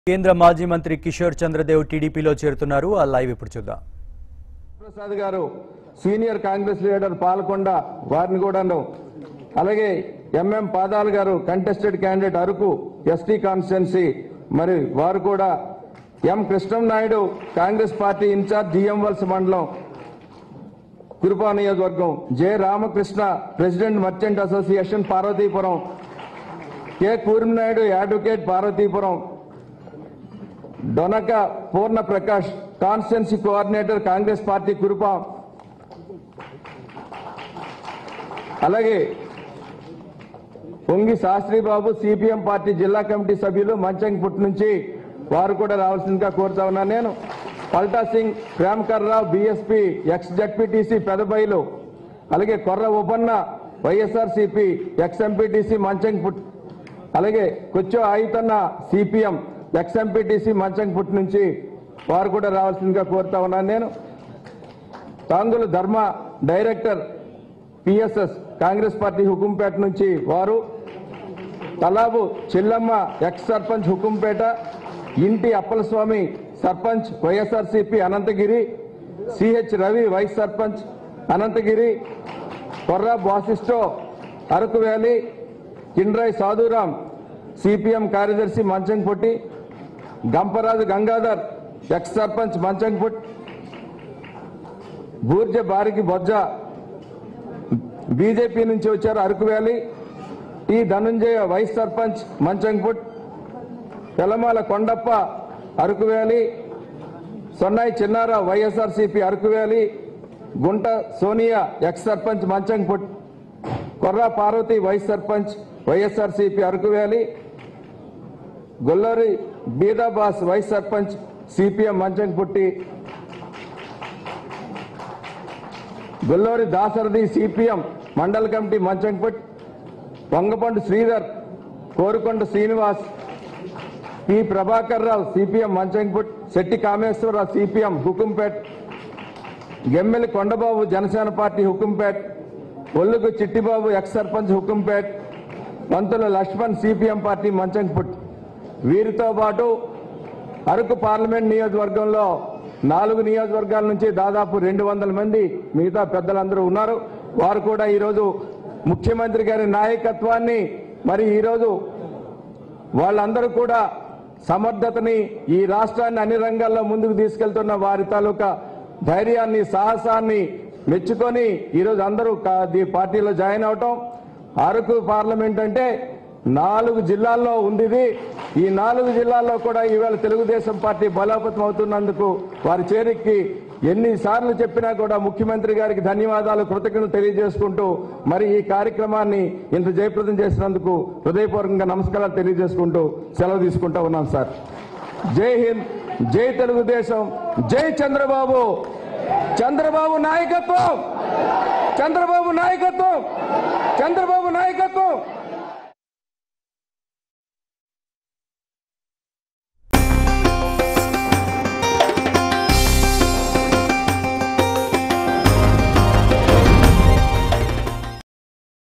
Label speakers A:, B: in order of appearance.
A: కేంద్ర మాజీ మంత్రి కిషోర్ చంద్రదేవ్ టీడీపీలో చేరుతున్నారు ఆ లైవ్ ఇప్పుడు చూద్దాం
B: ప్రసాద్ గారు సీనియర్ కాంగ్రెస్ లీడర్ పాల్కొండ వారిని కూడాను అలాగే MM Padal garu contested candidate Araku ST constituency మరి వారు కూడా M Krishnam Naidu Congress party incharge జిఎంవల్స్ మండలం కురుపా నియోజకవర్గం J Ramakrishna president merchant association Parvathipuram K Kurminaidu advocate Parvathipuram Donaka Purna Prakash constituency coordinator Congress party Kurupa అలాగే పొంగి శాస్త్రిబాబు సిపిఎం పార్టీ జిల్లా కమిటీ సభ్యులు మంచంగిపుట్ నుంచి వారు కూడా రావాల్సిందిగా కోరుతా ఉన్నాను నేను Palta Singh Premakar Rao BSP ex ZPTC Pedabayalu అలాగే Korra Upanna YSRCP ex MPTC మంచంగిపుట్ అలాగే Kochcho Ayutanna CPM ex MPTC Munchingiput నుంచి వారు కూడా రావాల్సిందిగా కోరుతా ఉన్నాను నేను Tangulu Dharma director PSS Congress party Hukumpeta నుంచి వారు Talabu Chellamma ex sarpanch Hukumpeta Inti Appalaswamy sarpanch YSRCP Anantagiri CH Ravi vice sarpanch Anantagiri Korra Basisto Araku valley Kindrai Sadhuram CPM కార్యదర్శి మంచంపొట్టి గంపరాజు గంగాధర్ ఎక్స్ సర్పంచ్ మంచంపుట్ బూర్జ బారికి బొజ్జ బీజేపీ నుంచి వచ్చారు Araku valley T Dhanunjaya vice sarpanch Manchamput Telamala Kondappa Araku valley సొన్నాయి Chinnarao YSRCP Araku valley Gunta Sonia ex sarpanch Manchamput Korra Parvathi vice sarpanch YSRCP Araku valley Gollari Beedabas vice sarpanch CPM Manchamputti Golluri Dasarathi CPM మండల committee Manchamput Vangapandu Sridhar Korukonda Srinivas P Prabhakar Rao CPM Manchamput Setti Kameswararao CPM Hukumpet Gemmeli Kondababu Janasena party Hukumpet Ollugu Chittibabu ex sarpanch Hukumpet Pantula Lakshman CPM party Manchamput వీరితో పాటు Araku parliament నియోజకవర్గంలో నాలుగు నియోజకవర్గాల నుంచి దాదాపు రెండు వందల మంది మిగతా పెద్దలందరూ ఉన్నారు వారు కూడా ఈరోజు ముఖ్యమంత్రి గారి నాయకత్వాన్ని మరి ఈరోజు వాళ్ళందరూ కూడా సమర్థతని ఈ రాష్ట్రాన్ని అన్ని రంగాల్లో ముందుకు తీసుకెళ్తున్న వారి తాలూకా ధైర్యాన్ని సాహసాన్ని మెచ్చుకొని ఈరోజు అందరూ కా- ఈ పార్టీలో జాయిన్ అవటం అరకు పార్లమెంట్ అంటే నాలుగు జిల్లాల్లో ఉంది ఇది ఈ నాలుగు జిల్లాల్లో కూడా ఈవేళ తెలుగుదేశం పార్టీ బలోపేతం అవుతున్నందుకు వారి చేరికి ఎన్నిసార్లు చెప్పినా కూడా ముఖ్యమంత్రి గారికి ధన్యవాదాలు కృతజ్ఞతలు తెలియజేసుకుంటూ మరి ఈ కార్యక్రమాన్ని ఇంత జయప్రదం చేసినందుకు హృదయపూర్వకంగా నమస్కారాలు తెలియజేసుకుంటూ సెలవు తీసుకుంటా ఉన్నాం సార్ జై హింద్ జై తెలుగుదేశం జై చంద్రబాబు చంద్రబాబు నాయకత్వం చంద్రబాబు నాయకత్వం చంద్రబాబు నాయకత్వం